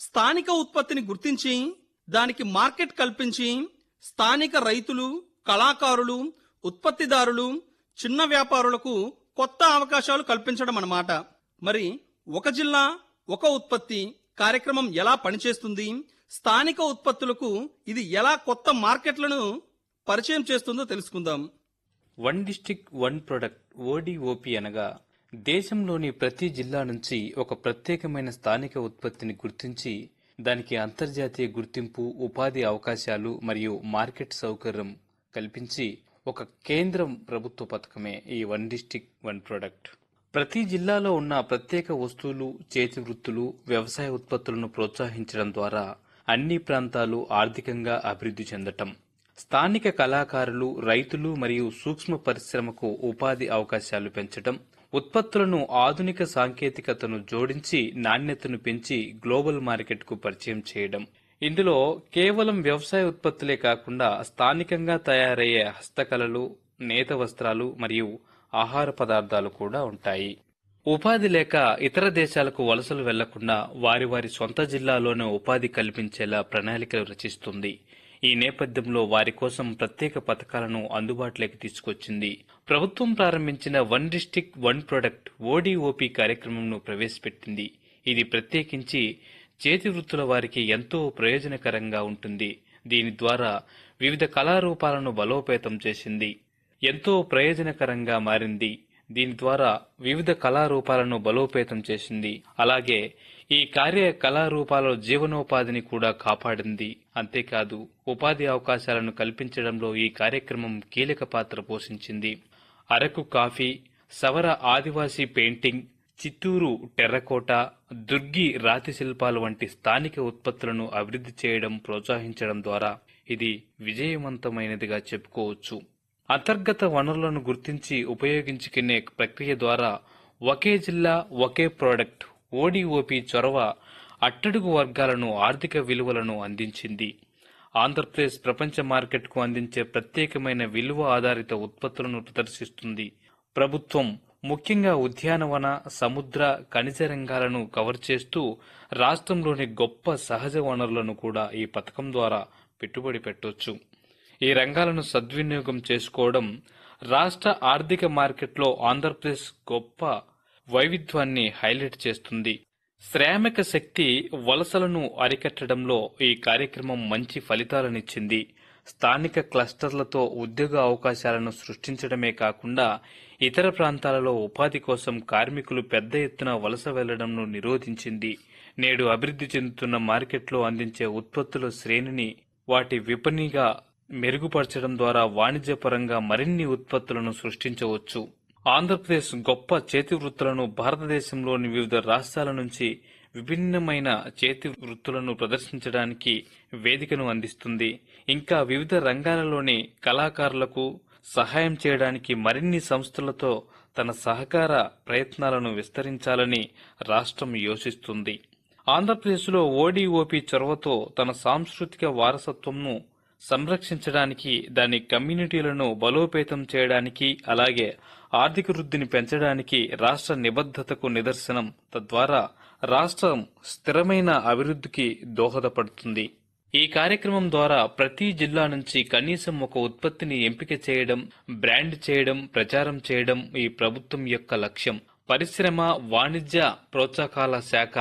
స్థానిక ఉత్పత్తిని గుర్తించి దానికి మార్కెట్ కల్పించి స్థానిక రైతులు కళాకారులు ఉత్పత్తిదారులు చిన్న వ్యాపారులకు కొత్త అవకాశాలు కల్పించడం అన్నమాట మరి ఒక జిల్లా ఒక ఉత్పత్తి కార్యక్రమం ఎలా పనిచేస్తుంది స్థానిక ఉత్పత్తులకు ఇది ఎలా కొత్త మార్కెట్లను పరిచయం చేస్తుందో తెలుసుకుందాం one district one product ODOP అనగా దేశంలోని ప్రతి జిల్లా నుంచి ఒక ప్రత్యేకమైన స్థానిక ఉత్పత్తిని గుర్తించి దానికి అంతర్జాతీయ గుర్తింపు ఉపాధి అవకాశాలు మరియు మార్కెట్ సౌకర్యం కల్పించి ఒక కేంద్రం ప్రభుత్వ పథకమే ఈ వన్ డిస్టిక్ వన్ ప్రొడక్ట్ ప్రతి జిల్లాలో ఉన్న ప్రత్యేక వస్తువులు చేతి వృత్తులు వ్యవసాయ ఉత్పత్తులను ప్రోత్సహించడం ద్వారా అన్ని ప్రాంతాలు ఆర్థికంగా అభివృద్ధి చెందటం స్థానిక కళాకారులు రైతులు మరియు సూక్ష్మ పరిశ్రమకు ఉపాధి అవకాశాలు పెంచడం ఉత్పత్తులను ఆధునిక సాంకేతికతను జోడించి నాణ్యతను పెంచి గ్లోబల్ మార్కెట్కు పరిచయం చేయడం ఇందులో కేవలం వ్యవసాయ ఉత్పత్తులే కాకుండా స్థానికంగా తయారయ్యే హస్తకళలు నేత వస్త్రాలు మరియు ఆహార పదార్థాలు కూడా ఉంటాయి ఉపాధి లేక ఇతర దేశాలకు వలసలు వెళ్లకుండా వారి వారి సొంత జిల్లాలోనే ఉపాధి కల్పించేలా ప్రణాళికలు రచిస్తుంది ఈ నేపథ్యంలో వారి కోసం ప్రత్యేక పథకాలను అందుబాటులోకి తీసుకొచ్చింది ప్రభుత్వం ప్రారంభించిన one district one product ODOP కార్యక్రమంను ప్రవేశపెట్టింది ఇది ప్రత్యేకించి చేతి వృత్తుల వారికి ఎంతో ప్రయోజనకరంగా ఉంటుంది దీని ద్వారా వివిధ కళారూపాలను బలోపేతం చేసింది ఎంతో ప్రయోజనకరంగా మారింది దీని ద్వారా వివిధ కళారూపాలను బలోపేతం చేసింది అలాగే ఈ కార్య కళారూపాల జీవనోపాధిని కూడా కాపాడింది అంతేకాదు ఉపాధి అవకాశాలను కల్పించడంలో ఈ కార్యక్రమం కీలక పాత్ర పోషించింది అరకు కాఫీ సవర ఆదివాసీ పెయింటింగ్ చిత్తూరు టెర్రకోట దుర్గి రాతి శిల్పాలు వంటి స్థానిక ఉత్పత్తులను అభివృద్ధి చేయడం ప్రోత్సహించడం ద్వారా ఇది విజయవంతమైనదిగా చెప్పుకోవచ్చు అంతర్గత వనరులను గుర్తించి ఉపయోగించుకునే ప్రక్రియ ద్వారా ఒకే జిల్లా ఒకే ప్రోడక్ట్ ఓడిఓపి చొరవ అట్టడుగు వర్గాలను ఆర్థిక విలువలను అందించింది ఆంధ్రప్రదేశ్ ప్రపంచ మార్కెట్కు అందించే ప్రత్యేకమైన విలువ ఆధారిత ఉత్పత్తులను ప్రదర్శిస్తుంది ప్రభుత్వం ముఖ్యంగా ఉద్యానవన సముద్ర ఖనిజ రంగాలను కవర్ చేస్తూ రాష్ట్రంలోని గొప్ప సహజ వనరులను కూడా ఈ పథకం ద్వారా పెట్టుబడి పెట్టొచ్చు ఈ రంగాలను సద్వినియోగం చేసుకోవడం రాష్ట్ర ఆర్థిక మార్కెట్లో ఆంధ్రప్రదేశ్ గొప్ప వైవిధ్యాన్ని హైలైట్ చేస్తుంది శ్రామిక శక్తి వలసలను అరికట్టడంలో ఈ కార్యక్రమం మంచి ఫలితాలనిచ్చింది స్థానిక క్లస్టర్లతో ఉద్యోగ అవకాశాలను సృష్టించడమే కాకుండా ఇతర ప్రాంతాలలో ఉపాధి కోసం కార్మికులు పెద్ద ఎత్తున వలస వెళ్లడంను నిరోధించింది నేడు అభివృద్ధి చెందుతున్న మార్కెట్లో అందించే ఉత్పత్తుల శ్రేణిని వాటి విపణిగా మెరుగుపరచడం ద్వారా వాణిజ్యపరంగా మరిన్ని ఉత్పత్తులను సృష్టించవచ్చు ఆంధ్రప్రదేశ్ గొప్ప చేతి వృత్తులను భారతదేశంలోని వివిధ రాష్ట్రాల నుంచి విభిన్నమైన చేతి వృత్తులను ప్రదర్శించడానికి వేదికను అందిస్తుంది ఇంకా వివిధ రంగాలలోని కళాకారులకు సహాయం చేయడానికి మరిన్ని సంస్థలతో తన సహకార ప్రయత్నాలను విస్తరించాలని రాష్ట్రం యోచిస్తుంది ఆంధ్రప్రదేశ్లో ఓడిఓపి చొరవతో తన సాంస్కృతిక వారసత్వంను సంరక్షించడానికి దాని కమ్యూనిటీలను బలోపేతం చేయడానికి అలాగే ఆర్థిక వృద్ధిని పెంచడానికి రాష్ట్ర నిబద్ధతకు నిదర్శనం తద్వారా రాష్ట్రం స్థిరమైన అభివృద్ధికి దోహదపడుతుంది ఈ కార్యక్రమం ద్వారా ప్రతి జిల్లా నుంచి కనీసం ఒక ఉత్పత్తిని ఎంపిక చేయడం బ్రాండ్ చేయడం ప్రచారం చేయడం ఈ ప్రభుత్వం యొక్క లక్ష్యం పరిశ్రమ వాణిజ్య ప్రోత్సాహకాల శాఖ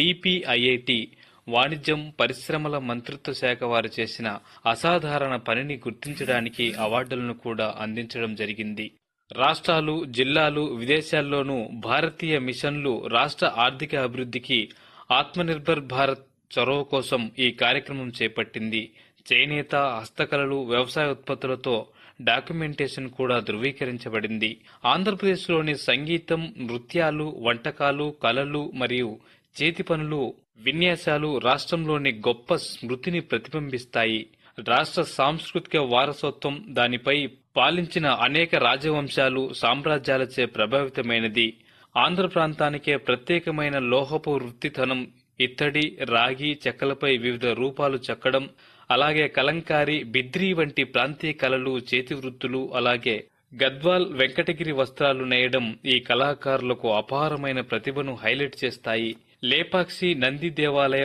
డిపిఐఐటి వాణిజ్యం పరిశ్రమల మంత్రిత్వ శాఖ వారు చేసిన అసాధారణ పనిని గుర్తించడానికి అవార్డులను కూడా అందించడం జరిగింది రాష్ట్రాలు జిల్లాలు విదేశాల్లోనూ భారతీయ మిషన్లు రాష్ట్ర ఆర్థిక అభివృద్ధికి ఆత్మనిర్భర్ భారత్ చొరవ కోసం ఈ కార్యక్రమం చేపట్టింది చేనేత హస్తకళలు వ్యవసాయ ఉత్పత్తులతో డాక్యుమెంటేషన్ కూడా ధృవీకరించబడింది ఆంధ్రప్రదేశ్లోని సంగీతం నృత్యాలు వంటకాలు కళలు మరియు చేతి పనులు విన్యాసాలు రాష్ట్రంలోని గొప్ప స్మృతిని ప్రతిబింబిస్తాయి రాష్ట్ర సాంస్కృతిక వారసత్వం దానిపై పాలించిన అనేక రాజవంశాలు సామ్రాజ్యాలచే ప్రభావితమైనది ఆంధ్ర ప్రాంతానికే ప్రత్యేకమైన లోహపు వృత్తితనం ఇత్తడి రాగి చెక్కలపై వివిధ రూపాలు చెక్కడం అలాగే కలంకారి బిద్రీ వంటి ప్రాంతీయ కళలు చేతి వృత్తులు అలాగే గద్వాల్ వెంకటగిరి వస్త్రాలు నేయడం ఈ కళాకారులకు అపారమైన ప్రతిభను హైలైట్ చేస్తాయి లేపాక్షి నంది దేవాలయం